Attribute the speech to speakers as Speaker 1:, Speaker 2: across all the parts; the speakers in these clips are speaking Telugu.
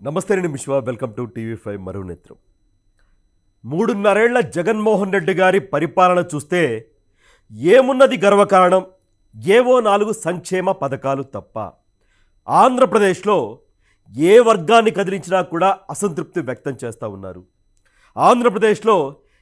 Speaker 1: నమస్తే నేను విశ్వ వెల్కమ్ టు టీవీ ఫైవ్ మరో నేత్రం మూడున్నరేళ్ల జగన్మోహన్ రెడ్డి గారి పరిపాలన చూస్తే ఏమున్నది గర్వకారణం ఏవో నాలుగు సంక్షేమ పథకాలు తప్ప ఆంధ్రప్రదేశ్లో ఏ వర్గాన్ని కదిలించినా కూడా అసంతృప్తి వ్యక్తం చేస్తూ ఉన్నారు ఆంధ్రప్రదేశ్లో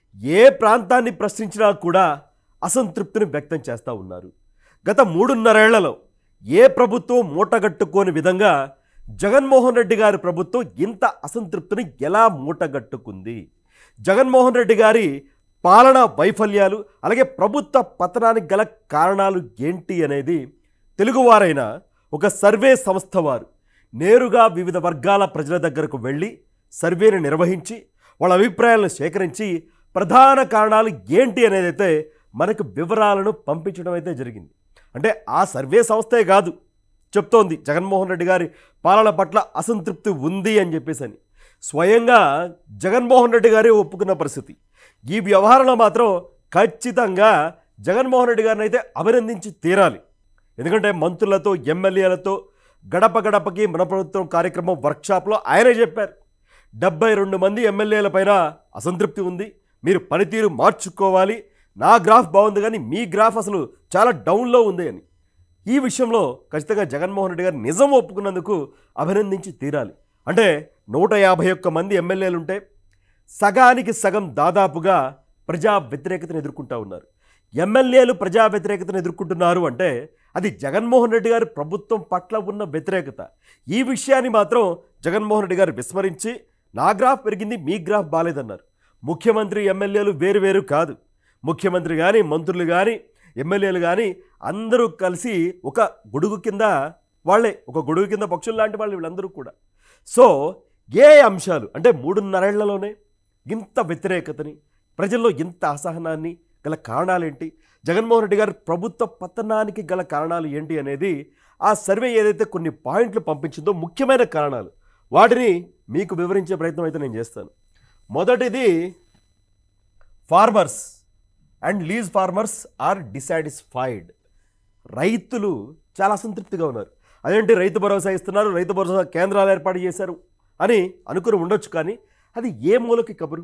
Speaker 1: ఏ ప్రాంతాన్ని ప్రశ్నించినా కూడా అసంతృప్తిని వ్యక్తం చేస్తూ ఉన్నారు గత మూడున్నరేళ్లలో ఏ ప్రభుత్వం మూటగట్టుకోని విధంగా జగన్మోహన్ రెడ్డి గారి ప్రభుత్వం ఇంత అసంతృప్తిని ఎలా మూటగట్టుకుంది జగన్మోహన్ రెడ్డి గారి పాలనా వైఫల్యాలు అలాగే ప్రభుత్వ పతనానికి గల కారణాలు ఏంటి అనేది తెలుగువారైన ఒక సర్వే సంస్థ వారు నేరుగా వివిధ వర్గాల ప్రజల దగ్గరకు వెళ్ళి సర్వేని నిర్వహించి వాళ్ళ అభిప్రాయాలను సేకరించి ప్రధాన కారణాలు ఏంటి అనేది అయితే మనకు వివరాలను పంపించడం అయితే జరిగింది అంటే ఆ సర్వే సంస్థే కాదు చెప్తోంది జగన్మోహన్ రెడ్డి గారి పాలన పట్ల అసంతృప్తి ఉంది అని చెప్పేసి అని స్వయంగా జగన్మోహన్ రెడ్డి గారే ఒప్పుకున్న పరిస్థితి ఈ వ్యవహారంలో మాత్రం ఖచ్చితంగా జగన్మోహన్ రెడ్డి గారిని అయితే అభినందించి తీరాలి ఎందుకంటే మంత్రులతో ఎమ్మెల్యేలతో గడప గడపకి మన ప్రభుత్వం కార్యక్రమం వర్క్షాప్లో ఆయనే చెప్పారు డెబ్బై రెండు మంది ఎమ్మెల్యేల పైన అసంతృప్తి ఉంది మీరు పనితీరు మార్చుకోవాలి నా గ్రాఫ్ బాగుంది కానీ మీ గ్రాఫ్ అసలు చాలా డౌన్లో ఉంది అని ఈ విషయంలో ఖచ్చితంగా జగన్మోహన్ రెడ్డి గారు నిజం ఒప్పుకున్నందుకు అభినందించి తీరాలి అంటే నూట యాభై ఒక్క మంది ఎమ్మెల్యేలు ఉంటే సగానికి సగం దాదాపుగా ప్రజా వ్యతిరేకతను ఎదుర్కొంటూ ఉన్నారు ఎమ్మెల్యేలు ప్రజా వ్యతిరేకతను ఎదుర్కొంటున్నారు అంటే అది జగన్మోహన్ రెడ్డి గారి ప్రభుత్వం పట్ల ఉన్న వ్యతిరేకత ఈ విషయాన్ని మాత్రం జగన్మోహన్ రెడ్డి గారు విస్మరించి నా గ్రాఫ్ పెరిగింది మీ గ్రాఫ్ బాలేదన్నారు ముఖ్యమంత్రి ఎమ్మెల్యేలు వేరు వేరు కాదు ముఖ్యమంత్రి కానీ మంత్రులు కానీ ఎమ్మెల్యేలు కానీ అందరూ కలిసి ఒక గొడుగు కింద వాళ్ళే ఒక గొడుగు కింద పక్షులు లాంటి వాళ్ళు వీళ్ళందరూ కూడా సో ఏ అంశాలు అంటే మూడున్నరేళ్లలోనే ఇంత వ్యతిరేకతని ప్రజల్లో ఇంత అసహనాన్ని గల కారణాలేంటి జగన్మోహన్ రెడ్డి గారి ప్రభుత్వ పతనానికి గల కారణాలు ఏంటి అనేది ఆ సర్వే ఏదైతే కొన్ని పాయింట్లు పంపించిందో ముఖ్యమైన కారణాలు వాటిని మీకు వివరించే ప్రయత్నం అయితే నేను చేస్తాను మొదటిది farmers and lease farmers are dissatisfied రైతులు చాలా అసంతృప్తిగా ఉన్నారు అదేంటి రైతు భరోసా ఇస్తున్నారు రైతు భరోసా కేంద్రాలు ఏర్పాటు చేశారు అని అనుకుని ఉండొచ్చు కానీ అది ఏ మూలకి కబురు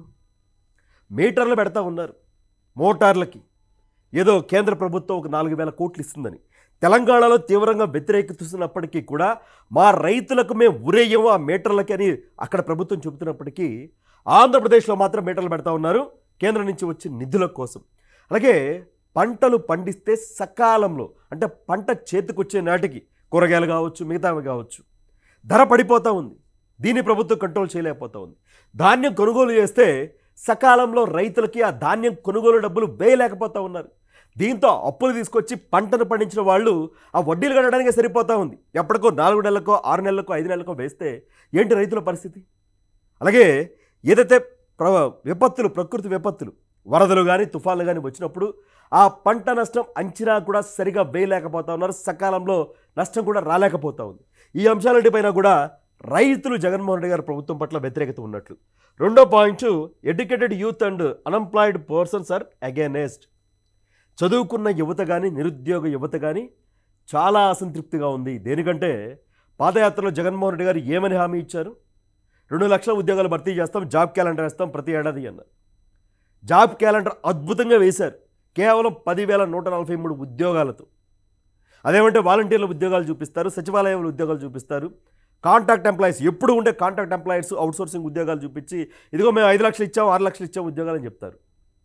Speaker 1: మీటర్లు పెడతా ఉన్నారు మోటార్లకి ఏదో కేంద్ర ప్రభుత్వం ఒక నాలుగు వేల కోట్లు ఇస్తుందని తెలంగాణలో తీవ్రంగా వ్యతిరేకిస్తున్నప్పటికీ కూడా మా రైతులకు మేము ఉరేయము ఆ మీటర్లకి అని అక్కడ ప్రభుత్వం చెబుతున్నప్పటికీ ఆంధ్రప్రదేశ్లో మాత్రం మీటర్లు పెడతా ఉన్నారు కేంద్రం నుంచి వచ్చే నిధుల కోసం అలాగే పంటలు పండిస్తే సకాలంలో అంటే పంట చేతికొచ్చే నాటికి కూరగాయలు కావచ్చు మిగతావి కావచ్చు ధర పడిపోతూ ఉంది దీన్ని ప్రభుత్వం కంట్రోల్ చేయలేకపోతా ఉంది ధాన్యం కొనుగోలు చేస్తే సకాలంలో రైతులకి ఆ ధాన్యం కొనుగోలు డబ్బులు వేయలేకపోతా ఉన్నారు దీంతో అప్పులు తీసుకొచ్చి పంటను పండించిన వాళ్ళు ఆ వడ్డీలు కట్టడానికే సరిపోతా ఉంది ఎప్పటికో నాలుగు నెలలకో ఆరు నెలలకో ఐదు నెలలకో వేస్తే ఏంటి రైతుల పరిస్థితి అలాగే ఏదైతే ప్ర విపత్తులు ప్రకృతి విపత్తులు వరదలు కానీ తుఫాన్లు కానీ వచ్చినప్పుడు ఆ పంట నష్టం అంచనా కూడా సరిగా వేయలేకపోతా ఉన్నారు సకాలంలో నష్టం కూడా రాలేకపోతా ఉంది ఈ అంశాలపైన కూడా రైతులు జగన్మోహన్ రెడ్డి గారి ప్రభుత్వం పట్ల వ్యతిరేకత ఉన్నట్లు రెండో point educated youth and unemployed persons are against చదువుకున్న యువత కానీ నిరుద్యోగ యువత కానీ చాలా అసంతృప్తిగా ఉంది దేనికంటే పాదయాత్రలో జగన్మోహన్ రెడ్డి గారు ఏమని హామీ ఇచ్చారు రెండు లక్షల ఉద్యోగాలు భర్తీ చేస్తాం జాబ్ క్యాలెండర్ వేస్తాం ప్రతి ఏడాది అన్నారు జాబ్ క్యాలెండర్ అద్భుతంగా వేశారు కేవలం పదివేల నూట నలభై మూడు ఉద్యోగాలతో అదేమంటే వాలంటీర్ల ఉద్యోగాలు చూపిస్తారు సచివాలయంలో ఉద్యోగాలు చూపిస్తారు కాంట్రాక్ట్ ఎంప్లాయీస్ ఎప్పుడు ఉండే కాంట్రాక్ట్ ఎంప్లాయీస్ అవుట్సోర్సింగ్ ఉద్యోగాలు చూపించి ఇదిగో మేము ఐదు లక్షలు ఇచ్చాం ఆరు లక్షలు ఇచ్చాం ఉద్యోగాలు అని చెప్తారు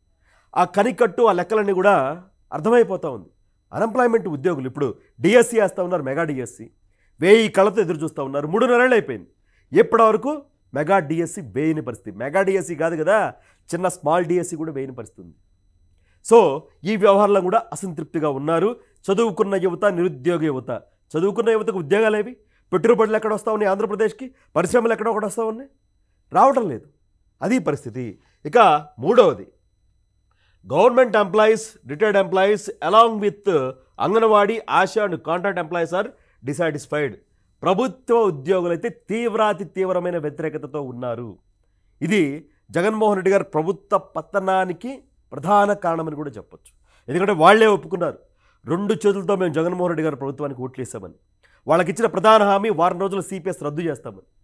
Speaker 1: ఆ కనికట్టు ఆ లెక్కలన్నీ కూడా అర్థమైపోతూ ఉంది అన్ఎంప్లాయ్మెంట్ ఉద్యోగులు ఇప్పుడు డిఎస్సి వేస్తూ ఉన్నారు మెగా డిఎస్సి వెయ్యి కళ్ళతో ఎదురు చూస్తూ ఉన్నారు మూడున్నరేళ్ళు అయిపోయింది ఇప్పటి వరకు మెగా డిఎస్సి వేయని పరిస్థితి మెగా డిఎస్సి కాదు కదా చిన్న స్మాల్ డిఎస్సి కూడా వేయని పరిస్థితి ఉంది సో ఈ వ్యవహారంలో కూడా అసంతృప్తిగా ఉన్నారు చదువుకున్న యువత నిరుద్యోగ యువత చదువుకున్న యువతకు ఉద్యోగాలు ఏవి పెట్టుబడులు ఎక్కడ వస్తూ ఉన్నాయి ఆంధ్రప్రదేశ్కి పరిశ్రమలు ఎక్కడ ఒకటి వస్తూ ఉన్నాయి రావడం లేదు అది పరిస్థితి ఇక మూడవది government employees retired employees along with Anganwadi Asha and contract employees are dissatisfied ప్రభుత్వ ఉద్యోగులు అయితే తీవ్రాతి తీవ్రమైన వ్యతిరేకతతో ఉన్నారు ఇది జగన్మోహన్ రెడ్డి గారి ప్రభుత్వ పతనానికి ప్రధాన కారణమని కూడా చెప్పొచ్చు ఎందుకంటే వాళ్ళే ఒప్పుకున్నారు రెండు చేతులతో మేము జగన్మోహన్ రెడ్డి గారి ప్రభుత్వానికి ఓట్లేసామని వాళ్ళకి ఇచ్చిన ప్రధాన హామీ వారం రోజుల సిపిఎస్ రద్దు చేస్తామని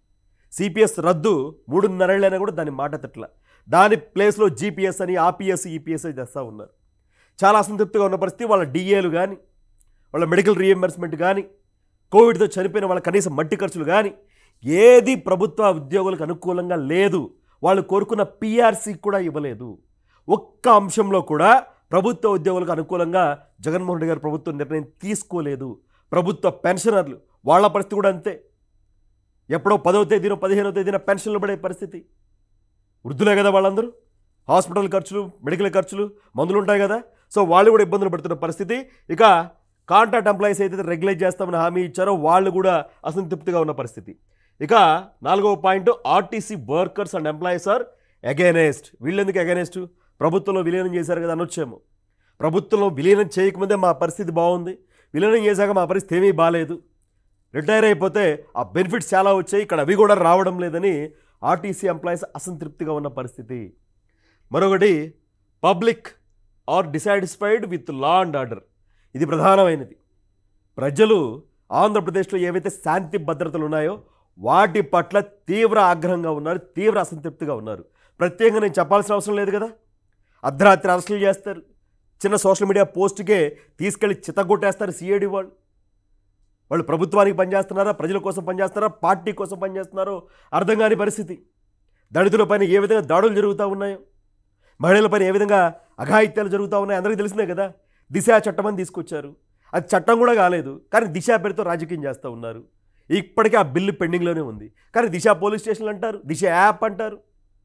Speaker 1: సిపిఎస్ రద్దు మూడున్నరేళ్ళైనా కూడా దాని మాట తట్ల దాని ప్లేస్లో జీపీఎస్ అని ఆపిఎస్ ఈపీఎస్ చేస్తూ ఉన్నారు చాలా అసంతృప్తిగా ఉన్న పరిస్థితి వాళ్ళ డిఏలు కానీ వాళ్ళ మెడికల్ రీఎంబర్స్మెంట్ కానీ కోవిడ్తో చనిపోయిన వాళ్ళ కనీసం మట్టి ఖర్చులు కానీ ఏది ప్రభుత్వ ఉద్యోగులకు అనుకూలంగా లేదు వాళ్ళు కోరుకున్న పీఆర్సీ కూడా ఇవ్వలేదు ఒక్క అంశంలో కూడా ప్రభుత్వ ఉద్యోగులకు అనుకూలంగా జగన్మోహన్ రెడ్డి గారు ప్రభుత్వం నిర్ణయం తీసుకోలేదు ప్రభుత్వ పెన్షనర్లు వాళ్ళ పరిస్థితి కూడా అంతే ఎప్పుడో పదవ తేదీనో పదిహేనవ తేదీన పెన్షన్లు పడే పరిస్థితి వృద్ధులే కదా వాళ్ళందరూ హాస్పిటల్ ఖర్చులు మెడికల్ ఖర్చులు మందులు ఉంటాయి కదా సో వాళ్ళు కూడా ఇబ్బందులు పడుతున్న పరిస్థితి ఇక కాంట్రాక్ట్ ఎంప్లాయీస్ అయితే రెగ్యులేట్ చేస్తామని హామీ ఇచ్చారో వాళ్ళు కూడా అసంతృప్తిగా ఉన్న పరిస్థితి ఇక నాలుగవ point RTC workers and employees are against వీళ్ళెందుకు అగైనెస్ట్ ప్రభుత్వంలో విలీనం చేశారు కదా అనొచ్చేమో ప్రభుత్వంలో విలీనం చేయకముందే మా పరిస్థితి బాగుంది విలీనం చేశాక మా పరిస్థితి ఏమీ బాగాలేదు రిటైర్ అయిపోతే ఆ బెనిఫిట్స్ చాలా వచ్చాయి ఇక్కడ అవి కూడా రావడం లేదని ఆర్టీసీ ఎంప్లాయీస్ అసంతృప్తిగా ఉన్న పరిస్థితి మరొకటి public are dissatisfied with law and order ఇది ప్రధానమైనది ప్రజలు ఆంధ్రప్రదేశ్లో ఏవైతే శాంతి భద్రతలు ఉన్నాయో వాటి పట్ల తీవ్ర ఆగ్రహంగా ఉన్నారు తీవ్ర అసంతృప్తిగా ఉన్నారు ప్రత్యేకంగా నేను చెప్పాల్సిన అవసరం లేదు కదా అర్ధరాత్రి అరెస్టులు చేస్తారు చిన్న సోషల్ మీడియా పోస్ట్కే తీసుకెళ్ళి చితగొట్టేస్తారు సిఐడి వాళ్ళు వాళ్ళు ప్రభుత్వానికి పనిచేస్తున్నారా ప్రజల కోసం పనిచేస్తున్నారా పార్టీ కోసం పనిచేస్తున్నారో అర్థం కాని పరిస్థితి దళితులపైన ఏ విధంగా దాడులు జరుగుతూ ఉన్నాయో మహిళలపైన ఏ విధంగా అఘాయిత్యాలు జరుగుతూ ఉన్నాయో అందరికీ తెలిసిందే కదా దిశ చట్టం అని తీసుకొచ్చారు అది చట్టం కూడా కాలేదు కానీ దిశ పేరుతో రాజకీయం చేస్తూ ఉన్నారు ఇప్పటికీ ఆ బిల్లు పెండింగ్లోనే ఉంది కానీ దిశ పోలీస్ స్టేషన్లు అంటారు దిశ యాప్ అంటారు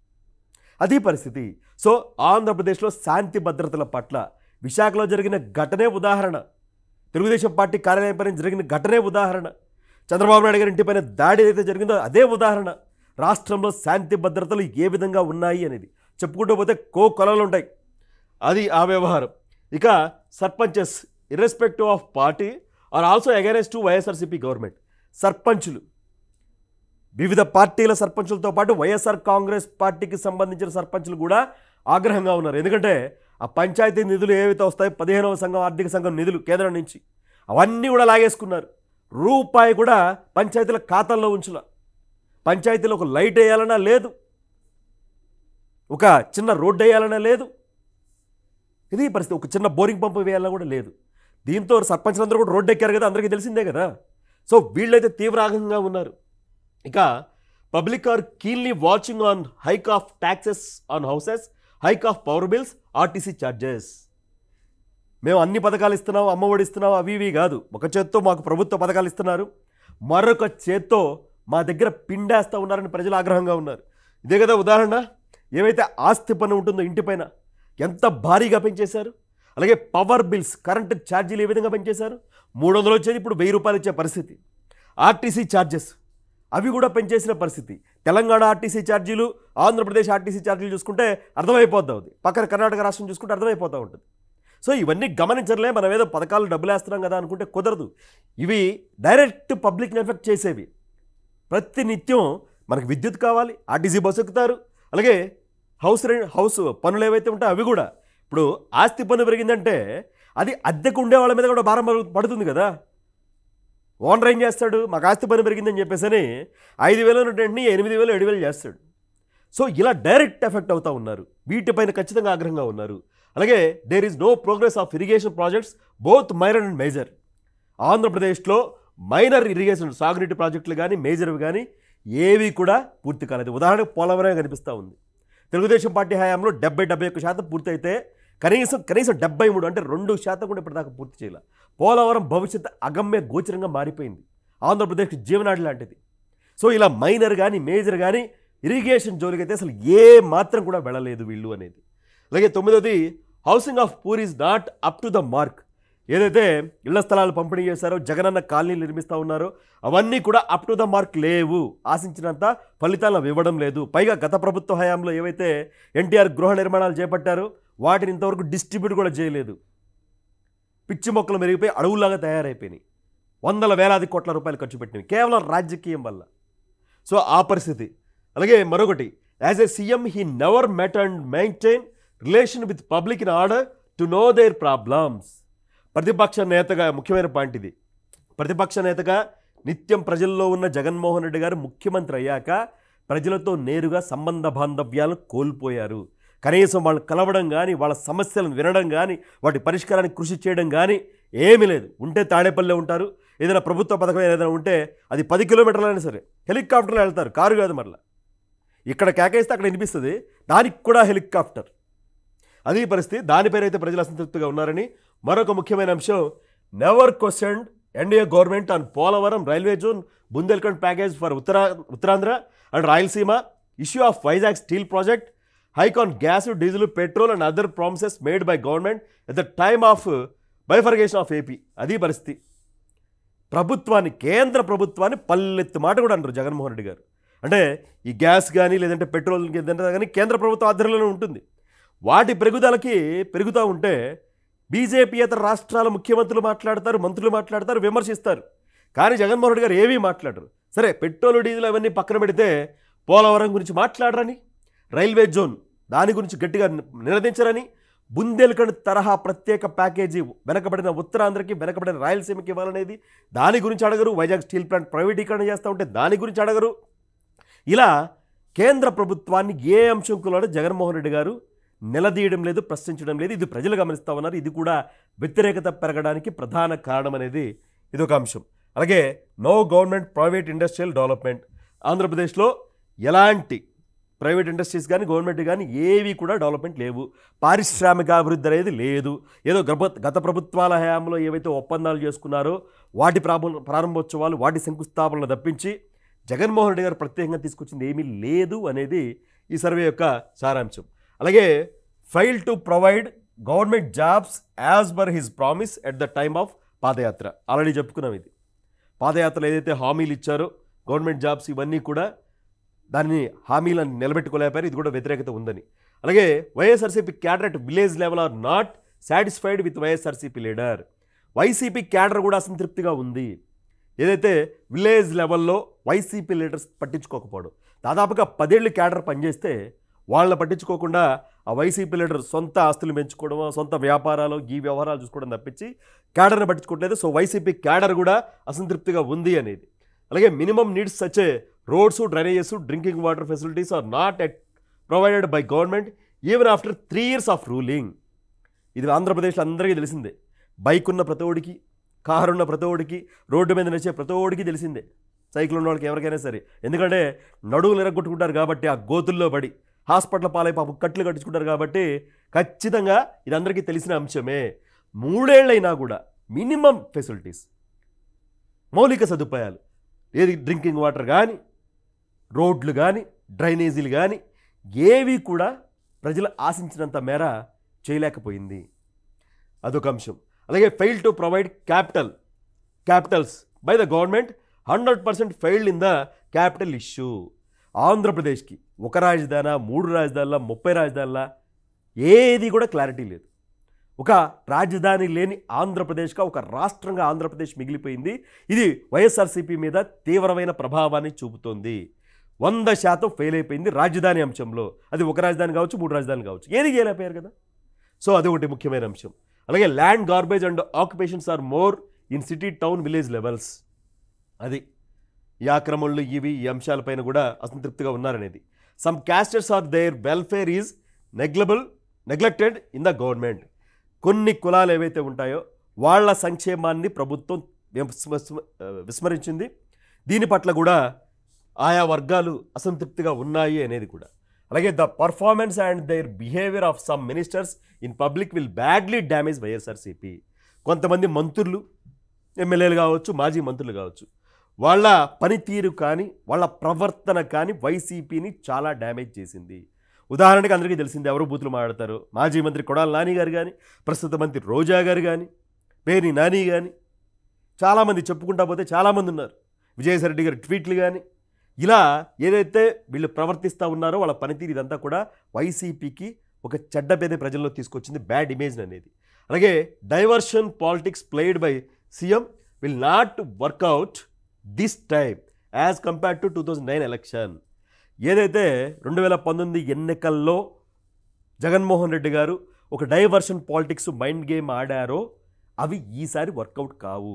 Speaker 1: అది పరిస్థితి సో ఆంధ్రప్రదేశ్లో శాంతి భద్రతల పట్ల విశాఖలో జరిగిన ఘటనే ఉదాహరణ తెలుగుదేశం పార్టీ కార్యాలయం పైన జరిగిన ఘటనే ఉదాహరణ చంద్రబాబు నాయుడు గారి ఇంటిపైన దాడి ఏదైతే జరిగిందో అదే ఉదాహరణ రాష్ట్రంలో శాంతి భద్రతలు ఏ విధంగా ఉన్నాయి అనేది చెప్పుకుంటూ పోతే కో కొలలు ఉంటాయి అది ఆ వ్యవహారం ఇక sarpanches irrespective of party are also against to YSRCP government సర్పంచులు వివిధ పార్టీల సర్పంచులతో పాటు వైఎస్ఆర్ కాంగ్రెస్ పార్టీకి సంబంధించిన సర్పంచులు కూడా ఆగ్రహంగా ఉన్నారు ఎందుకంటే ఆ పంచాయతీ నిధులు ఏవైతే వస్తాయో పదిహేనవ సంఘం ఆర్థిక సంఘం నిధులు కేంద్రం నుంచి అవన్నీ కూడా లాగేసుకున్నారు రూపాయి కూడా పంచాయతీల ఖాతాల్లో ఉంచుల పంచాయతీలో ఒక లైట్ వేయాలన్నా లేదు ఒక చిన్న రోడ్డు వేయాలన్నా లేదు ఇది పరిస్థితి ఒక చిన్న బోరింగ్ పంప్ వేయాలన్నా కూడా లేదు దీంతో సర్పంచ్లందరూ కూడా రోడ్డు ఎక్కారు కదా అందరికీ తెలిసిందే కదా సో వీళ్ళైతే తీవ్ర ఆగ్రహంగా ఉన్నారు ఇక public are keenly watching on hike of taxes on houses hike of power bills RTC charges మేము అన్ని పథకాలు ఇస్తున్నాం అమ్మఒడి ఇస్తున్నాం అవి ఇవి కాదు ఒక చేత్తో మాకు ప్రభుత్వ పథకాలు ఇస్తున్నారు మరొక చేత్తో మా దగ్గర పిండేస్తూ ఉన్నారని ప్రజలు ఆగ్రహంగా ఉన్నారు ఇదే కదా ఉదాహరణ ఏవైతే ఆస్తి పన్ను ఉంటుందో ఇంటిపైన ఎంత భారీగా పెంచేశారు అలాగే పవర్ బిల్స్ కరెంటు ఛార్జీలు ఏ విధంగా పెంచేశారు మూడు వందలు వచ్చేది ఇప్పుడు వెయ్యి రూపాయలు ఇచ్చే పరిస్థితి ఆర్టీసీ ఛార్జెస్ అవి కూడా పెంచేసిన పరిస్థితి తెలంగాణ ఆర్టీసీ ఛార్జీలు ఆంధ్రప్రదేశ్ ఆర్టీసీ ఛార్జీలు చూసుకుంటే అర్థమైపోద్ది అవుతుంది పక్కన కర్ణాటక రాష్ట్రం చూసుకుంటే అర్థమైపోతూ ఉంటుంది సో ఇవన్నీ గమనించలే మనం ఏదో పథకాలు డబ్బులు వేస్తున్నాం కదా అనుకుంటే కుదరదు ఇవి డైరెక్ట్ పబ్లిక్ని ఎఫెక్ట్ చేసేవి ప్రతి నిత్యం మనకు విద్యుత్ కావాలి ఆర్టీసీ బస్సు ఎక్కుతారు అలాగే హౌస్ రెం హౌస్ పనులు ఏవైతే ఉంటాయో అవి కూడా ఇప్పుడు ఆస్తి పన్ను పెరిగిందంటే అది అద్దెకు ఉండే వాళ్ళ మీద కూడా భారం పడు- పడుతుంది కదా ఓనర్ ఏం చేస్తాడు మాకు ఆస్తి పన్ను పెరిగిందని చెప్పేసని ఐదు వేలు ఉన్నటువంటి ఎనిమిది వేలు ఏడు వేలు చేస్తాడు సో ఇలా డైరెక్ట్ ఎఫెక్ట్ అవుతూ ఉన్నారు వీటిపైన ఖచ్చితంగా ఆగ్రహంగా ఉన్నారు అలాగే there is no progress of irrigation projects both minor and major ఆంధ్రప్రదేశ్లో మైనర్ ఇరిగేషన్ సాగునీటి ప్రాజెక్టులు కానీ మేజర్వి కానీ ఏవి కూడా పూర్తి కాలేదు ఉదాహరణకు పోలవరమే కనిపిస్తూ ఉంది తెలుగుదేశం పార్టీ హయాంలో డెబ్బై డెబ్బై ఒక్క శాతం పూర్తయితే కనీసం కనీసం డెబ్బై మూడు అంటే రెండు శాతం కూడా ఇప్పటిదాకా పూర్తి చేయాల పోలవరం భవిష్యత్తు అగమ్య గోచరంగా మారిపోయింది ఆంధ్రప్రదేశ్కి జీవనాడి లాంటిది సో ఇలా మైనర్ కానీ మేజర్ కానీ ఇరిగేషన్ జోలికైతే అసలు ఏ మాత్రం కూడా వెళ్ళలేదు వీళ్ళు అనేది అలాగే తొమ్మిదోది housing of poor is not up to the mark ఏదైతే ఇళ్ల స్థలాలు పంపిణీ చేశారో జగనన్న కాలనీలు నిర్మిస్తూ ఉన్నారో అవన్నీ కూడా అప్ టు ద మార్క్ లేవు ఆశించినంత ఫలితాలను ఇవ్వడం లేదు పైగా గత ప్రభుత్వ హయాంలో ఏవైతే ఎన్టీఆర్ గృహ నిర్మాణాలు చేపట్టారో వాటిని ఇంతవరకు డిస్ట్రిబ్యూట్ కూడా చేయలేదు పిచ్చి మొక్కలు మెరిగిపోయి అడవులాగా తయారైపోయినాయి వందల వేలాది కోట్ల రూపాయలు ఖర్చు పెట్టినవి కేవలం రాజకీయం వల్ల సో ఆ పరిస్థితి అలాగే మరొకటి as a CM he never met and maintain relation with public in order to no their problems ప్రతిపక్ష నేతగా ముఖ్యమైన పాయింట్ ఇది ప్రతిపక్ష నేతగా నిత్యం ప్రజల్లో ఉన్న జగన్మోహన్ రెడ్డి గారు ముఖ్యమంత్రి అయ్యాక ప్రజలతో నేరుగా సంబంధ బాంధవ్యాలను కోల్పోయారు కనీసం వాళ్ళని కలవడం కానీ వాళ్ళ సమస్యలను వినడం కానీ వాటి పరిష్కారానికి కృషి చేయడం కానీ ఏమీ లేదు ఉంటే తాడేపల్లిలో ఉంటారు ఏదైనా ప్రభుత్వ పథకం ఏదైనా ఉంటే అది పది కిలోమీటర్లైనా సరే హెలికాప్టర్లో వెళ్తారు కారు కాదు మరలా ఇక్కడ కేకేస్తే అక్కడ వినిపిస్తుంది దానికి కూడా హెలికాప్టర్ అది పరిస్థితి దానిపైన అయితే ప్రజలు అసంతృప్తిగా ఉన్నారని మరొక ముఖ్యమైన అంశం never questioned NDA government on Polavaram railway zone Bundelkhand package for Uttara Uttarandhra and Rayalaseema issue of Vizag steel project hike on gas diesel petrol and other promises made by government at the time of bifurcation of AP అది పరిస్థితి ప్రభుత్వాన్ని కేంద్ర ప్రభుత్వాన్ని పల్లెత్తు మాట కూడా అంటారు జగన్మోహన్ రెడ్డి గారు అంటే ఈ గ్యాస్ కానీ లేదంటే పెట్రోల్ ఏదంటే కానీ కేంద్ర ప్రభుత్వ ఆధ్వర్యంలోనే ఉంటుంది వాటి పెరుగుదలకి పెరుగుతూ ఉంటే బీజేపీ ఇతర రాష్ట్రాల ముఖ్యమంత్రులు మాట్లాడతారు మంత్రులు మాట్లాడతారు విమర్శిస్తారు కానీ జగన్మోహన్ రెడ్డి గారు ఏమీ మాట్లాడరు సరే పెట్రోల్ డీజిల్ అవన్నీ పక్కన పెడితే పోలవరం గురించి మాట్లాడరని రైల్వే జోన్ దాని గురించి గట్టిగా నినదించరని బుందేల్ఖండ్ తరహా ప్రత్యేక ప్యాకేజీ వెనకబడిన ఉత్తరాంధ్రకి వెనకబడిన రాయలసీమకి ఇవ్వాలనేది దాని గురించి అడగరు వైజాగ్ స్టీల్ ప్లాంట్ ప్రైవేటీకరణ చేస్తూ ఉంటే దాని గురించి అడగరు ఇలా కేంద్ర ప్రభుత్వాన్ని ఏ అంశం కూడా జగన్మోహన్ రెడ్డి గారు నిలదీయడం లేదు ప్రశ్నించడం లేదు ఇది ప్రజలు గమనిస్తూ ఉన్నారు ఇది కూడా వ్యతిరేకత పెరగడానికి ప్రధాన కారణం అనేది ఇది ఒక అంశం అలాగే no government private industrial development ఆంధ్రప్రదేశ్లో ఎలాంటి ప్రైవేట్ ఇండస్ట్రీస్ కానీ గవర్నమెంట్ కానీ ఏవి కూడా డెవలప్మెంట్ లేవు పారిశ్రామిక అభివృద్ధి అనేది లేదు ఏదో గత గత ప్రభుత్వాల హయాంలో ఏవైతే ఒప్పందాలు చేసుకున్నారో వాటి ప్రారంభ ప్రారంభోత్సవాలు వాటి శంకుస్థాపనలు తప్పించి జగన్మోహన్ రెడ్డి గారు ప్రత్యేకంగా తీసుకొచ్చింది ఏమీ లేదు అనేది ఈ సర్వే యొక్క సారాంశం అలాగే fail to provide government jobs as per his promise at the time of padayatra already చెప్పుకున్నాం ఇది పాదయాత్రలో ఏదైతే హామీలు ఇచ్చారో గవర్నమెంట్ జాబ్స్ ఇవన్నీ కూడా దాన్ని హామీలను నిలబెట్టుకోలేకపోయారు ఇది కూడా వ్యతిరేకత ఉందని అలాగే YSRCP cadre at village level are not satisfied with YSRCP leader YCP cadre కూడా అసంతృప్తిగా ఉంది ఏదైతే విలేజ్ లెవెల్లో వైసీపీ లీడర్స్ పట్టించుకోకపోవడం దాదాపుగా పదేళ్ళు క్యాడర్ పనిచేస్తే వాళ్ళని పట్టించుకోకుండా ఆ వైసీపీ లీడర్ సొంత ఆస్తులు పెంచుకోవడం సొంత వ్యాపారాలు ఈ వ్యవహారాలు చూసుకోవడం తప్పించి క్యాడర్ని పట్టించుకోవట్లేదు సో వైసీపీ క్యాడర్ కూడా అసంతృప్తిగా ఉంది అనేది అలాగే minimum needs such as roads drainages drinking water facilities are not at provided by government even after three years of ruling ఇది ఆంధ్రప్రదేశ్లో అందరికీ తెలిసిందే బైక్ ఉన్న ప్రతోడికి కారు ఉన్న ప్రతోడికి రోడ్డు మీద నడిచే ప్రతోడికి తెలిసిందే సైకిల్ ఉన్న వాళ్ళకి ఎవరికైనా సరే ఎందుకంటే నడువులు ఎరగొట్టుకుంటారు కాబట్టి ఆ గోతుల్లో పడి హాస్పిటల్ పాలై పాపం కట్లు కట్టించుకుంటారు కాబట్టి ఖచ్చితంగా ఇది అందరికీ తెలిసిన అంశమే మూడేళ్ళైనా కూడా మినిమం ఫెసిలిటీస్ మౌలిక సదుపాయాలు ఏది డ్రింకింగ్ వాటర్ కానీ రోడ్లు కానీ డ్రైనేజీలు కానీ ఏవి కూడా ప్రజలు ఆశించినంత మేర చేయలేకపోయింది అదొక అంశం అలాగే fail to provide capital capitals by the government hundred percent failed in the capital issue ఆంధ్రప్రదేశ్కి ఒక రాజధాని మూడు రాజధానుల ముప్పై రాజధానుల ఏది కూడా క్లారిటీ లేదు ఒక రాజధాని లేని ఆంధ్రప్రదేశ్గా ఒక రాష్ట్రంగా ఆంధ్రప్రదేశ్ మిగిలిపోయింది ఇది వైఎస్ఆర్సీపీ మీద తీవ్రమైన ప్రభావాన్ని చూపుతోంది వంద శాతం ఫెయిల్ అయిపోయింది రాజధాని అంశంలో అది ఒక రాజధాని కావచ్చు మూడు రాజధానులు కావచ్చు ఏది చేయలేకపోయారు కదా సో అది ఒకటి ముఖ్యమైన అంశం అలాగే land garbage and occupations are more in city town village levels అది ఈ ఆక్రమణలు ఇవి ఈ అంశాలపైన కూడా అసంతృప్తిగా ఉన్నారనేది some castes are there welfare is negligible neglected in the government కొన్ని కులాలు ఏవైతే ఉంటాయో వాళ్ళ సంక్షేమాన్ని ప్రభుత్వం విస్మ- విస్మ- విస్మరించింది దీని పట్ల కూడా ఆయా వర్గాలు అసంతృప్తిగా ఉన్నాయి అనేది కూడా అలాగే the performance and their behaviour of some ministers in public will badly damage YSRCP కొంతమంది మంత్రులు ఎమ్మెల్యేలు కావచ్చు మాజీ మంత్రులు కావచ్చు వాళ్ళ పనితీరు కానీ వాళ్ళ ప్రవర్తన కానీ వైసీపీని చాలా డ్యామేజ్ చేసింది ఉదాహరణకి అందరికీ తెలిసింది ఎవరు బూతులు మాట్లాడతారు మాజీ మంత్రి కొడాల నాని గారు కానీ ప్రస్తుత మంత్రి రోజా గారు కానీ పేర్ని నాని కానీ చాలామంది చెప్పుకుంటా పోతే చాలామంది ఉన్నారు విజయసాయిరెడ్డి గారి ట్వీట్లు కానీ ఇలా ఏదైతే వీళ్ళు ప్రవర్తిస్తూ ఉన్నారో వాళ్ళ పనితీరు ఇదంతా కూడా వైసీపీకి ఒక చెడ్డ పేద ప్రజల్లో తీసుకొచ్చింది బ్యాడ్ ఇమేజ్ అనేది అలాగే diversion politics played by CM will not work out this time as compared to two thousand nine election ఏదైతే రెండు వేల పంతొమ్మిది ఎన్నికల్లో జగన్మోహన్ రెడ్డి గారు ఒక డైవర్షన్ పాలిటిక్స్ మైండ్ గేమ్ ఆడారో అవి ఈసారి వర్కౌట్ కావు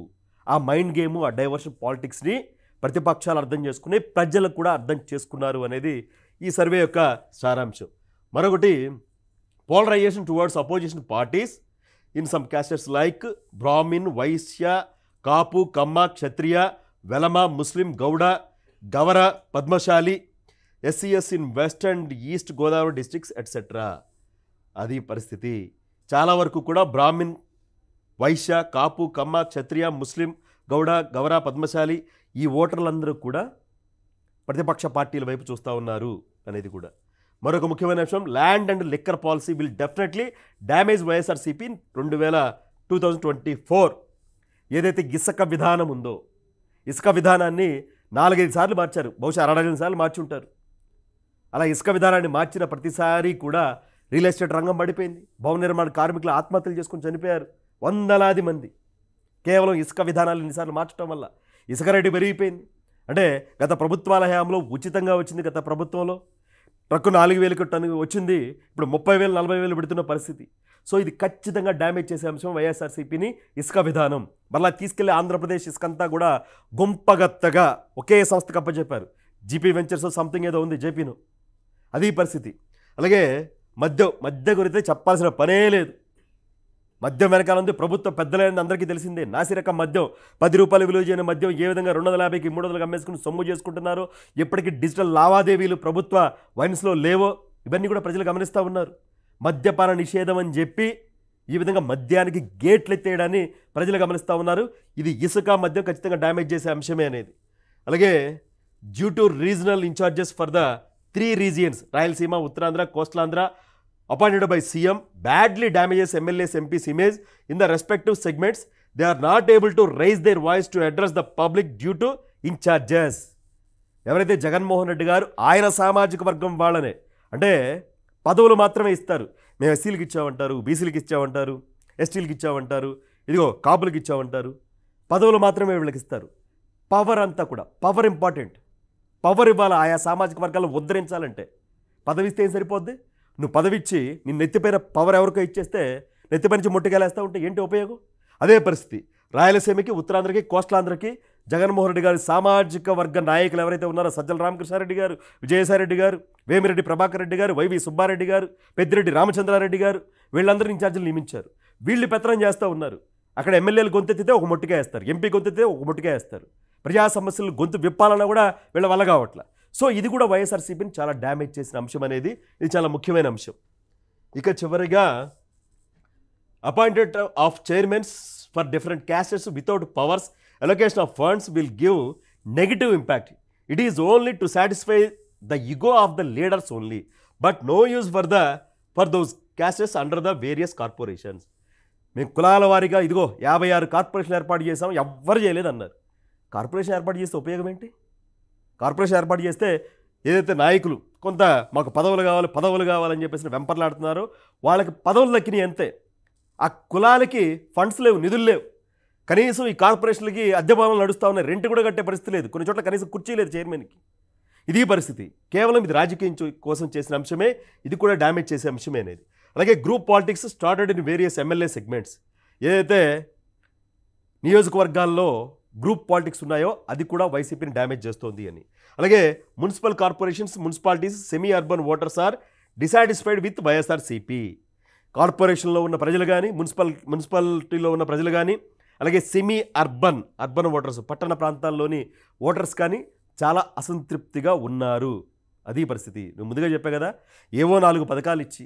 Speaker 1: ఆ మైండ్ గేమ్ ఆ డైవర్షన్ పాలిటిక్స్ని ప్రతిపక్షాలు అర్థం చేసుకుని ప్రజలకు కూడా అర్థం చేసుకున్నారు అనేది ఈ సర్వే యొక్క సారాంశం మరొకటి polarisation towards opposition parties in some castes like Brahmin Vaishya Kapu Kamma Kshatriya Velama Muslim Gowda Gavara Padmashali ఎస్సీఎస్ in West and East Godavari districts etcetera అది పరిస్థితి చాలా వరకు కూడా బ్రాహ్మిన్ వైశ్య కాపు కమ్మ క్షత్రియ ముస్లిం గౌడ గవర పద్మశాలి ఈ ఓటర్లందరూ కూడా ప్రతిపక్ష పార్టీల వైపు చూస్తూ ఉన్నారు అనేది కూడా మరొక ముఖ్యమైన అంశం land and liquor policy will definitely damage YSRCP రెండు వేల టూ థౌజండ్ ట్వంటీ ఫోర్ ఏదైతే ఇసుక విధానం ఉందో ఇసుక విధానాన్ని నాలుగైదు సార్లు మార్చారు బహుశా అరడజన్ సార్లు మార్చి ఉంటారు అలా ఇసుక విధానాన్ని మార్చిన ప్రతిసారి కూడా రియల్ ఎస్టేట్ రంగం పడిపోయింది భవన నిర్మాణ కార్మికులు ఆత్మహత్యలు చేసుకుని చనిపోయారు వందలాది మంది కేవలం ఇసుక విధానాలు ఎన్నిసార్లు మార్చడం వల్ల ఇసుక రేటు పెరిగిపోయింది అంటే గత ప్రభుత్వాల హయాంలో ఉచితంగా వచ్చింది గత ప్రభుత్వంలో ట్రక్కు నాలుగు వేలకు టన్ను వచ్చింది ఇప్పుడు ముప్పై వేలు నలభై వేలు పెడుతున్న పరిస్థితి సో ఇది ఖచ్చితంగా డ్యామేజ్ చేసే అంశం వైఎస్ఆర్సీపీని ఇసుక విధానం మళ్ళీ తీసుకెళ్లి ఆంధ్రప్రదేశ్ ఇసుకంతా కూడా గుంపగత్తగా ఒకే సంస్థకు అప్పచెప్పారు జీపీ వెంచర్స్ సంథింగ్ ఏదో ఉంది జేపీను అది పరిస్థితి అలాగే మద్యం మద్య గురితే చెప్పాల్సిన పనే లేదు మద్యం వెనకాల ఉంది ప్రభుత్వ పెద్దలైన అందరికీ తెలిసిందే నాసిరకం మద్యం పది రూపాయలు విలువ చేయని మద్యం ఏ విధంగా రెండు వందల యాభైకి మూడు వందలకు అమ్మేసుకుని సొమ్ము చేసుకుంటున్నారో ఎప్పటికీ డిజిటల్ లావాదేవీలు ప్రభుత్వ వైన్స్లో లేవో ఇవన్నీ కూడా ప్రజలు గమనిస్తూ ఉన్నారు మద్యపాన నిషేధం అని చెప్పి ఈ విధంగా మద్యానికి గేట్లు ఎత్తేయడాన్ని ప్రజలు గమనిస్తూ ఉన్నారు ఇది ఇసుక మద్యం ఖచ్చితంగా డ్యామేజ్ చేసే అంశమే అనేది అలాగే due to regional incharges for the three regions Rayalaseema Uttarandhra Coastal Andhra appointed by CM badly damages MLA's MP's image in the respective segments. They are not able to raise their voice to address the public due to incharges. ఎవరైతే జగన్మోహన్ రెడ్డి గారు ఆయన సామాజిక వర్గం వాళ్ళనే అంటే పదవులు మాత్రమే ఇస్తారు మేము ఎస్సీలకు ఇచ్చామంటారు బీసీలకు ఇచ్చామంటారు ఎస్టీలకు ఇచ్చామంటారు ఇదిగో కాపులకు ఇచ్చామంటారు పదవులు మాత్రమే వీళ్ళకి ఇస్తారు పవర్ అంతా కూడా పవర్ ఇంపార్టెంట్ పవర్ ఇవ్వాలి ఆయా సామాజిక వర్గాలను ఉద్ధరించాలంటే పదవి ఇస్తే ఏం సరిపోద్ది నువ్వు పదవిచ్చి నీ నెత్తిపైన పవర్ ఎవరికో ఇచ్చేస్తే నెత్తిపై నుంచి ముట్టుకెళ్ళేస్తా ఉంటే ఏంటి ఉపయోగం అదే పరిస్థితి రాయలసీమకి ఉత్తరాంధ్రకి కోస్టలాంధ్రకి జగన్మోహన్ రెడ్డి గారి సామాజిక వర్గ నాయకులు ఎవరైతే ఉన్నారో సజ్జల రామకృష్ణారెడ్డి గారు విజయసాయిరెడ్డి గారు వేమిరెడ్డి ప్రభాకర్ రెడ్డి గారు వైవి సుబ్బారెడ్డి గారు పెద్దిరెడ్డి రామచంద్రారెడ్డి గారు వీళ్ళందరూ ఇన్ఛార్జీలు నియమించారు వీళ్ళు పెత్తనం చేస్తూ ఉన్నారు అక్కడ ఎమ్మెల్యేలు గొంతెత్తితే ఒక మొట్టిగా వేస్తారు ఎంపీ గొంతెత్తితే ఒక మొట్టిగా వేస్తారు ప్రజా సమస్యలు గొంతు విప్పాలన్నా కూడా వీళ్ళ వల్ల కావట్ల సో ఇది కూడా వైఎస్ఆర్సీపీని చాలా డ్యామేజ్ చేసిన అంశం అనేది ఇది చాలా ముఖ్యమైన అంశం ఇక చివరిగా appointed of chairmans for different castes without powers allocation of funds will give negative impact it is only to satisfy the ego of the leaders only but no use for the for those castes under the various corporations మేము కులాల వారీగా ఇదిగో యాభై ఆరు కార్పొరేషన్ ఏర్పాటు చేసాం ఎవ్వరు చేయలేదు అన్నారు కార్పొరేషన్ ఏర్పాటు చేస్తే ఉపయోగం ఏంటి కార్పొరేషన్ ఏర్పాటు చేస్తే ఏదైతే నాయకులు కొంత మాకు పదవులు కావాలి పదవులు కావాలని చెప్పేసి వెంపర్లాడుతున్నారో వాళ్ళకి పదవులు దక్కినాయి అంతే ఆ కులాలకి ఫండ్స్ లేవు నిధులు లేవు కనీసం ఈ కార్పొరేషన్లకి అద్దె భవనాలు నడుస్తూ ఉన్నాయి రెంట్ కూడా కట్టే పరిస్థితి లేదు కొన్ని చోట్ల కనీసం కుర్చీ లేదు చైర్మన్కి ఇది పరిస్థితి కేవలం ఇది రాజకీయం చూ- కోసం చేసిన అంశమే ఇది కూడా డ్యామేజ్ చేసే అంశమే అనేది అలాగే group politics started in various MLA segments ఏదైతే నియోజకవర్గాల్లో గ్రూప్ పాలిటిక్స్ ఉన్నాయో అది కూడా వైసీపీని డ్యామేజ్ చేస్తోంది అని అలాగే municipal corporations municipalities semi urban voters are dissatisfied with YSRCP కార్పొరేషన్లో ఉన్న ప్రజలు కానీ మున్సిపల్ మున్సిపాలిటీలో ఉన్న ప్రజలు కానీ అలాగే సెమీ అర్బన్ అర్బన్ ఓటర్స్ పట్టణ ప్రాంతాల్లోని ఓటర్స్ కానీ చాలా అసంతృప్తిగా ఉన్నారు అది పరిస్థితి నువ్వు ముందుగా చెప్పా కదా ఏవో నాలుగు పథకాలు ఇచ్చి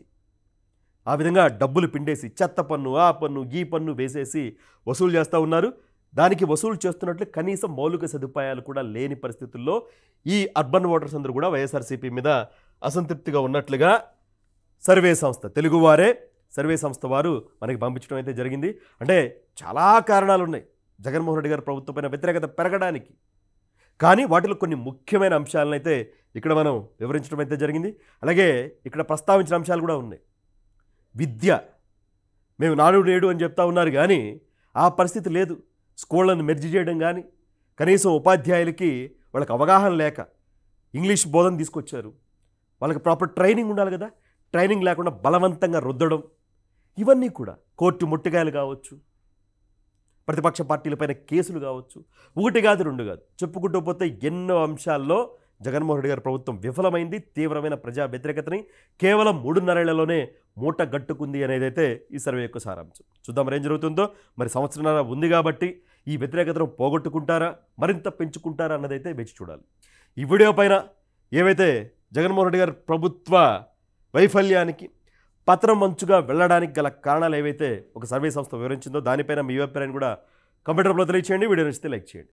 Speaker 1: ఆ విధంగా డబ్బులు పిండేసి చెత్త పన్ను ఆ పన్ను ఈ పన్ను వేసేసి వసూలు చేస్తూ ఉన్నారు దానికి వసూలు చేస్తున్నట్లు కనీసం మౌలిక సదుపాయాలు కూడా లేని పరిస్థితుల్లో ఈ అర్బన్ ఓటర్స్ అందరూ కూడా వైఎస్ఆర్సీపీ మీద అసంతృప్తిగా ఉన్నట్లుగా సర్వే సంస్థ తెలుగువారే సర్వే సంస్థ వారు మనకి పంపించడం అయితే జరిగింది అంటే చాలా కారణాలు ఉన్నాయి జగన్మోహన్ రెడ్డి గారి ప్రభుత్వం పైన వ్యతిరేకత పెరగడానికి కానీ వాటిలో కొన్ని ముఖ్యమైన అంశాలను అయితే ఇక్కడ మనం వివరించడం అయితే జరిగింది అలాగే ఇక్కడ ప్రస్తావించిన అంశాలు కూడా ఉన్నాయి విద్య మేము నాడు నేడు అని చెప్తా ఉన్నారు కానీ ఆ పరిస్థితి లేదు స్కూళ్ళను మెర్జి చేయడం కానీ కనీసం ఉపాధ్యాయులకి వాళ్ళకి అవగాహన లేక ఇంగ్లీష్ బోధన తీసుకొచ్చారు వాళ్ళకి ప్రాపర్ ట్రైనింగ్ ఉండాలి కదా ట్రైనింగ్ లేకుండా బలవంతంగా రుద్దడం ఇవన్నీ కూడా కోర్టు ముట్టికాయలు కావచ్చు ప్రతిపక్ష పార్టీలపైన కేసులు కావచ్చు ఒకటి కాదు రెండు కాదు చెప్పుకుంటూ పోతే ఎన్నో అంశాల్లో జగన్మోహన్ రెడ్డి గారి ప్రభుత్వం విఫలమైంది తీవ్రమైన ప్రజా వ్యతిరేకతని కేవలం మూడున్నరేళ్లలోనే మూట గట్టుకుంది అనేదైతే ఈ సర్వే యొక్క సారాంశం చూద్దాం మరి ఏం జరుగుతుందో మరి సంవత్సరాల ఉంది కాబట్టి ఈ వ్యతిరేకతను పోగొట్టుకుంటారా మరింత పెంచుకుంటారా అన్నదైతే వేచి చూడాలి ఈ వీడియో పైన ఏవైతే జగన్మోహన్ రెడ్డి గారి ప్రభుత్వ వైఫల్యానికి పత్రం మంచుగా వెళ్ళడానికి గల కారణాలు ఏవైతే ఒక సర్వే సంస్థ వివరించిందో దానిపైన మీ అభిప్రాయాన్ని కూడా కంప్యూటర్లో తెలియచేయండి వీడియో నచ్చితే లైక్ చేయండి